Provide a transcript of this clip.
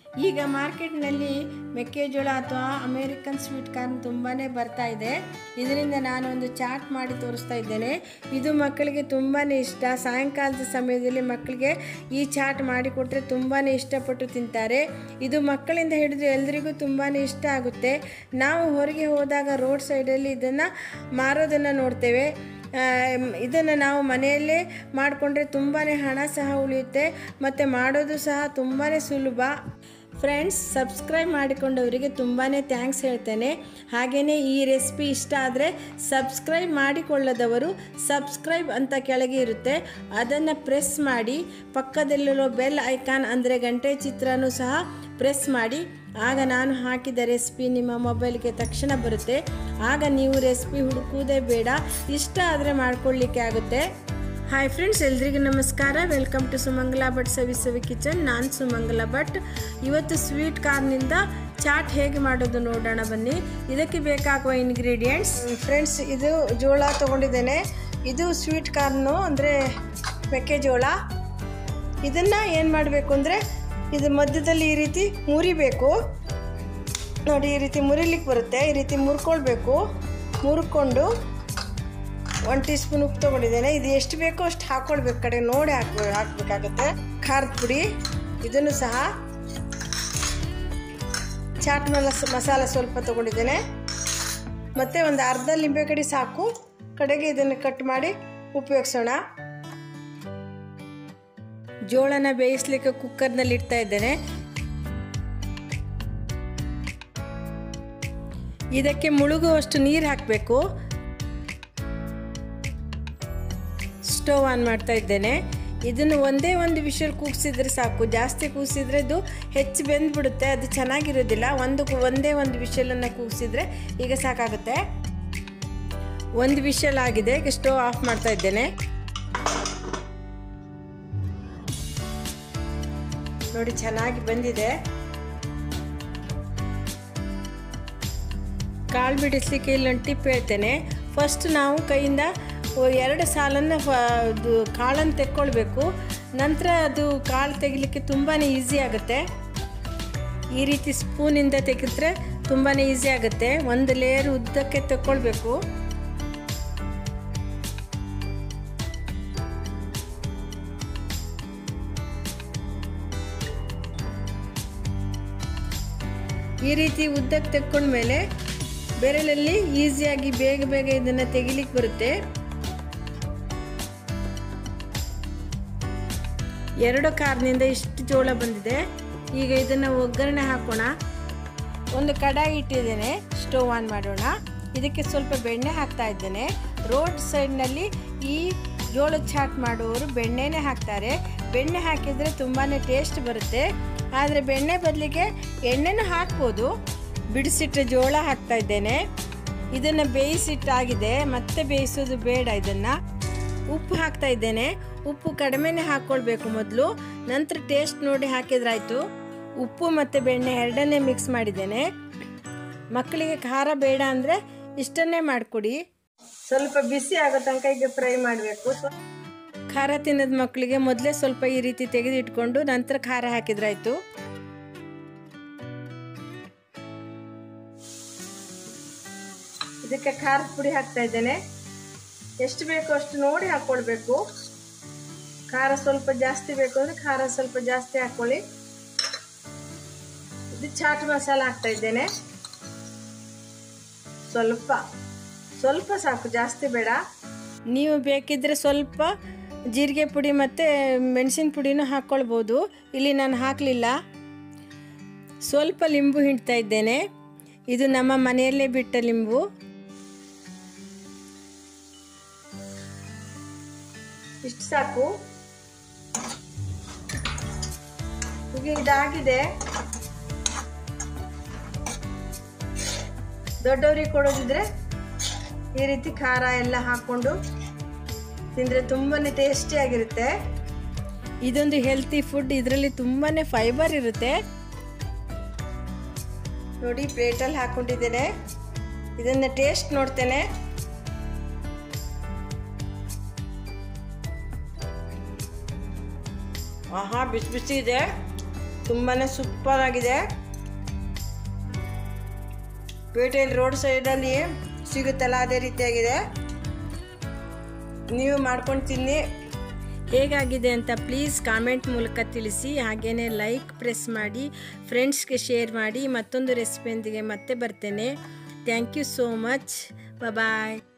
ಈಗ ಮಾರ್ಕೆಟ್ನಲ್ಲಿ ಮೆಕ್ಕೆಜೋಳ ಅಥವಾ ಅಮೇರಿಕನ್ ಸ್ವೀಟ್ ಕಾರ್ನ್ ತುಂಬಾ ಬರ್ತಾ ಇದೆ ಇದರಿಂದ ನಾನು ಒಂದು ಚಾಟ್ ಮಾಡಿ ತೋರಿಸ್ತಾ ಇದ್ದೇನೆ ಇದು ಮಕ್ಕಳಿಗೆ ತುಂಬಾ ಇಷ್ಟ ಸಾಯಂಕಾಲದ ಸಮಯದಲ್ಲಿ ಮಕ್ಕಳಿಗೆ ಈ ಚಾಟ್ ಮಾಡಿಕೊಟ್ರೆ ತುಂಬಾ ಇಷ್ಟಪಟ್ಟು ತಿಂತಾರೆ ಇದು ಮಕ್ಕಳಿಂದ ಹಿಡಿದು ಎಲ್ರಿಗೂ ತುಂಬಾ ಇಷ್ಟ ಆಗುತ್ತೆ ನಾವು ಹೊರಗೆ ಹೋದಾಗ ರೋಡ್ ಸೈಡಲ್ಲಿ ಇದನ್ನು ಮಾರೋದನ್ನು ನೋಡ್ತೇವೆ ಇದನ್ನು ನಾವು ಮನೆಯಲ್ಲೇ ಮಾಡಿಕೊಂಡ್ರೆ ತುಂಬಾ ಹಣ ಸಹ ಉಳಿಯುತ್ತೆ ಮತ್ತು ಮಾಡೋದು ಸಹ ತುಂಬಾ ಸುಲಭ ಫ್ರೆಂಡ್ಸ್ ಸಬ್ಸ್ಕ್ರೈಬ್ ಮಾಡಿಕೊಂಡವರಿಗೆ ತುಂಬಾ ಥ್ಯಾಂಕ್ಸ್ ಹೇಳ್ತೇನೆ ಹಾಗೆಯೇ ಈ ರೆಸಿಪಿ ಇಷ್ಟ ಆದರೆ ಸಬ್ಸ್ಕ್ರೈಬ್ ಮಾಡಿಕೊಳ್ಳದವರು ಸಬ್ಸ್ಕ್ರೈಬ್ ಅಂತ ಕೆಳಗೆ ಇರುತ್ತೆ ಅದನ್ನು ಪ್ರೆಸ್ ಮಾಡಿ ಪಕ್ಕದಲ್ಲಿರೋ ಬೆಲ್ ಐಕಾನ್ ಅಂದರೆ ಗಂಟೆ ಚಿತ್ರನೂ ಸಹ ಪ್ರೆಸ್ ಮಾಡಿ ಆಗ ನಾನು ಹಾಕಿದ ರೆಸಿಪಿ ನಿಮ್ಮ ಮೊಬೈಲ್ಗೆ ತಕ್ಷಣ ಬರುತ್ತೆ ಆಗ ನೀವು ರೆಸಿಪಿ ಹುಡುಕುವುದೇ ಬೇಡ ಇಷ್ಟ ಆದರೆ ಮಾಡ್ಕೊಳ್ಳಿಕ್ಕೆ ಆಗುತ್ತೆ ಹಾಯ್ ಫ್ರೆಂಡ್ಸ್ ಎಲ್ರಿಗೂ ನಮಸ್ಕಾರ welcome to Sumangala Bhat Savi Savi kitchen ನಾನು ಸುಮಂಗಲ ಭಟ್ ಇವತ್ತು ಸ್ವೀಟ್ ಕಾರ್ನಿಂದ ಚಾಟ್ ಹೇಗೆ ಮಾಡೋದು ನೋಡೋಣ ಬನ್ನಿ ಇದಕ್ಕೆ ಬೇಕಾಗುವ ಇಂಗ್ರೀಡಿಯೆಂಟ್ಸ್ ಫ್ರೆಂಡ್ಸ್ ಇದು ಜೋಳ ತೊಗೊಂಡಿದ್ದೇನೆ ಇದು ಸ್ವೀಟ್ ಕಾರ್ನು ಅಂದರೆ ಮೆಕ್ಕೆಜೋಳ ಇದನ್ನು ಏನು ಮಾಡಬೇಕು ಅಂದರೆ ಇದು ಮಧ್ಯದಲ್ಲಿ ಈ ರೀತಿ ಮುರಿಬೇಕು ನೋಡಿ ಈ ರೀತಿ ಮುರಿಲಿಕ್ಕೆ ಬರುತ್ತೆ ಈ ರೀತಿ ಮುರ್ಕೊಳ್ಬೇಕು ಮುರ್ಕೊಂಡು ಒನ್ ಟೀ ಸ್ಪೂನ್ ಉಪ್ಪು ತೊಗೊಂಡಿದ್ದೇನೆ ಇದು ಎಷ್ಟು ಬೇಕೋ ಅಷ್ಟು ಹಾಕ್ಕೊಳ್ಬೇಕು ಕಡೆ ನೋಡಿ ಹಾಕ್ಬೇ ಹಾಕಬೇಕಾಗುತ್ತೆ ಖಾರದ ಪುಡಿ ಇದನ್ನು ಸಹ ಚಾಟ್ ಮಲಸ್ ಮಸಾಲ ಸ್ವಲ್ಪ ತೊಗೊಂಡಿದ್ದೇನೆ ಮತ್ತು ಒಂದು ಅರ್ಧ ಲಿಂಬೆ ಕಡಿ ಸಾಕು ಕಡೆಗೆ ಇದನ್ನು ಕಟ್ ಮಾಡಿ ಉಪಯೋಗಿಸೋಣ ಜೋಳನ ಬೇಯಿಸ್ಲಿಕ್ಕೆ ಕುಕ್ಕರ್ನಲ್ಲಿ ಇಡ್ತಾ ಇದ್ದೇನೆ ಇದಕ್ಕೆ ಮುಳುಗುವಷ್ಟು ನೀರು ಹಾಕಬೇಕು ಸ್ಟವ್ ಆನ್ ಮಾಡ್ತಾ ಇದ್ದೇನೆ ಇದನ್ನು ಒಂದೇ ಒಂದು ವಿಷಲ್ ಕೂಗಿಸಿದ್ರೆ ಸಾಕು ಜಾಸ್ತಿ ಕೂಗಿಸಿದ್ರೆ ಇದು ಹೆಚ್ಚು ಬೆಂದ್ಬಿಡುತ್ತೆ ಅದು ಚೆನ್ನಾಗಿರೋದಿಲ್ಲ ಒಂದು ಒಂದೇ ಒಂದು ವಿಷಲನ್ನು ಕೂಗಿಸಿದ್ರೆ ಈಗ ಸಾಕಾಗುತ್ತೆ ಒಂದು ವಿಷಲ್ ಆಗಿದೆ ಈಗ ಸ್ಟವ್ ಆಫ್ ಮಾಡ್ತಾ ಇದ್ದೇನೆ ನೋಡಿ ಚೆನ್ನಾಗಿ ಬಂದಿದೆ ಕಾಳು ಬಿಡಿಸ್ಲಿಕ್ಕೆ ಇಲ್ಲೊಂದು ಟಿಪ್ ಹೇಳ್ತೇನೆ ಫಸ್ಟ್ ನಾವು ಕೈಯಿಂದ ಎರಡು ಸಾಲನ್ನು ಅದು ಕಾಳನ್ನು ತೆಕ್ಕೊಳ್ಬೇಕು ನಂತರ ಅದು ಕಾಳು ತೆಗಿಲಿಕ್ಕೆ ತುಂಬಾ ಈಸಿ ಆಗುತ್ತೆ ಈ ರೀತಿ ಸ್ಪೂನಿಂದ ತೆಗೆದ್ರೆ ತುಂಬಾ ಈಸಿ ಆಗುತ್ತೆ ಒಂದು ಲೇಯರ್ ಉದ್ದಕ್ಕೆ ತೆಕ್ಕೊಳ್ಬೇಕು ಈ ರೀತಿ ಉದ್ದಕ್ಕೆ ತೆಕ್ಕೊಂಡ್ಮೇಲೆ ಬೆರಳಲ್ಲಿ ಈಸಿಯಾಗಿ ಬೇಗ ಬೇಗ ಇದನ್ನು ತೆಗಿಲಿಕ್ಕೆ ಬರುತ್ತೆ ಎರಡು ಕಾರ್ನಿಂದ ಇಷ್ಟು ಜೋಳ ಬಂದಿದೆ ಈಗ ಇದನ್ನು ಒಗ್ಗರಣೆ ಹಾಕೋಣ ಒಂದು ಕಡಾಯಿ ಇಟ್ಟಿದ್ದೇನೆ ಸ್ಟವ್ ಆನ್ ಮಾಡೋಣ ಇದಕ್ಕೆ ಸ್ವಲ್ಪ ಬೆಣ್ಣೆ ಹಾಕ್ತಾ ಇದ್ದೇನೆ ರೋಡ್ ಸೈಡ್ನಲ್ಲಿ ಈ ಜೋಳದ ಚಾಟ್ ಮಾಡುವವರು ಬೆಣ್ಣೆನೇ ಹಾಕ್ತಾರೆ ಬೆಣ್ಣೆ ಹಾಕಿದರೆ ತುಂಬಾ ಟೇಸ್ಟ್ ಬರುತ್ತೆ ಆದರೆ ಬೆಣ್ಣೆ ಬದಲಿಗೆ ಎಣ್ಣೆನೂ ಹಾಕ್ಬೋದು ಬಿಡಿಸಿಟ್ಟ ಜೋಳ ಹಾಕ್ತಾ ಇದ್ದೇನೆ ಇದನ್ನು ಬೇಯಿಸಿಟ್ಟಾಗಿದೆ ಮತ್ತೆ ಬೇಯಿಸೋದು ಬೇಡ ಇದನ್ನು ಉಪ್ಪು ಹಾಕ್ತಾ ಇದ್ದೇನೆ ಉಪ್ಪು ಕಡಿಮೆನೇ ಹಾಕ್ಕೊಳ್ಬೇಕು ಮೊದಲು ನಂತರ ಟೇಸ್ಟ್ ನೋಡಿ ಹಾಕಿದ್ರಾಯ್ತು ಉಪ್ಪು ಮತ್ತು ಬೆಣ್ಣೆ ಎರಡನ್ನೇ ಮಿಕ್ಸ್ ಮಾಡಿದ್ದೇನೆ ಮಕ್ಕಳಿಗೆ ಖಾರ ಬೇಡ ಅಂದರೆ ಇಷ್ಟನ್ನೇ ಮಾಡಿಕೊಡಿ ಸ್ವಲ್ಪ ಬಿಸಿ ಆಗೋ ತನಕ ಈಗ ಫ್ರೈ ಮಾಡಬೇಕು ಖಾರ ತಿನ್ನದ ಮಕ್ಕಳಿಗೆ ಮೊದಲೇ ಸ್ವಲ್ಪ ಈ ರೀತಿ ತೆಗೆದಿಟ್ಕೊಂಡು ನಂತರ ಖಾರ ಹಾಕಿದ್ರಾಯ್ತು ಇದಕ್ಕೆ ಖಾರದ ಪುಡಿ ಹಾಕ್ತಾ ಇದ್ದೇನೆ ಎಷ್ಟು ಬೇಕೋ ಅಷ್ಟು ನೋಡಿ ಹಾಕ್ಕೊಳ್ಬೇಕು ಖಾರ ಸ್ವಲ್ಪ ಜಾಸ್ತಿ ಬೇಕು ಅಂದರೆ ಖಾರ ಸ್ವಲ್ಪ ಜಾಸ್ತಿ ಹಾಕ್ಕೊಳ್ಳಿ ಇದು ಚಾಟ್ ಮಸಾಲ ಹಾಕ್ತಾ ಇದ್ದೇನೆ ಸ್ವಲ್ಪ ಸ್ವಲ್ಪ ಸಾಕು ಜಾಸ್ತಿ ಬೇಡ ನೀವು ಬೇಕಿದ್ರೆ ಸ್ವಲ್ಪ ಜೀರಿಗೆ ಪುಡಿ ಮತ್ತು ಮೆಣಸಿನ ಪುಡಿನೂ ಹಾಕ್ಕೊಳ್ಬೋದು ಇಲ್ಲಿ ನಾನು ಹಾಕಲಿಲ್ಲ ಸ್ವಲ್ಪ ಲಿಂಬು ಹಿಂಡ್ತಾ ಇದ್ದೇನೆ ಇದು ನಮ್ಮ ಮನೆಯಲ್ಲೇ ಬಿಟ್ಟ ಲಿಂಬು ಇಷ್ಟು ಸಾಕು ಈಗ ಇದಾಗಿದೆ ದೊಡ್ಡವ್ರಿಗೆ ಕೊಡೋದಿದ್ರೆ ಈ ರೀತಿ ಖಾರ ಎಲ್ಲ ಹಾಕ್ಕೊಂಡು ತಿಂದರೆ ತುಂಬಾ ಟೇಸ್ಟಿಯಾಗಿರುತ್ತೆ ಇದೊಂದು ಹೆಲ್ತಿ ಫುಡ್ ಇದರಲ್ಲಿ ತುಂಬಾ ಫೈಬರ್ ಇರುತ್ತೆ ನೋಡಿ ಪ್ಲೇಟಲ್ಲಿ ಹಾಕ್ಕೊಂಡಿದ್ದೇನೆ ಇದನ್ನು ಟೇಸ್ಟ್ ನೋಡ್ತೇನೆ ಆಹಾ ಬಿಸಿ ಬಿಸಿ ಇದೆ ತುಂಬಾ ಸೂಪರ್ ಆಗಿದೆ ಪೇಟೆಯಲ್ಲಿ ರೋಡ್ ಸೈಡಲ್ಲಿ ಸಿಗುತ್ತಲ್ಲ ಅದೇ ರೀತಿಯಾಗಿದೆ ನೀವು ಮಾಡ್ಕೊಂಡು ತಿನ್ನಿ ಹೇಗಾಗಿದೆ ಅಂತ ಪ್ಲೀಸ್ ಕಾಮೆಂಟ್ ಮೂಲಕ ತಿಳಿಸಿ ಹಾಗೆಯೇ ಲೈಕ್ ಪ್ರೆಸ್ ಮಾಡಿ ಫ್ರೆಂಡ್ಸ್ಗೆ ಶೇರ್ ಮಾಡಿ ಮತ್ತೊಂದು ರೆಸಿಪಿಯೊಂದಿಗೆ ಮತ್ತೆ ಬರ್ತೇನೆ thank you so much bye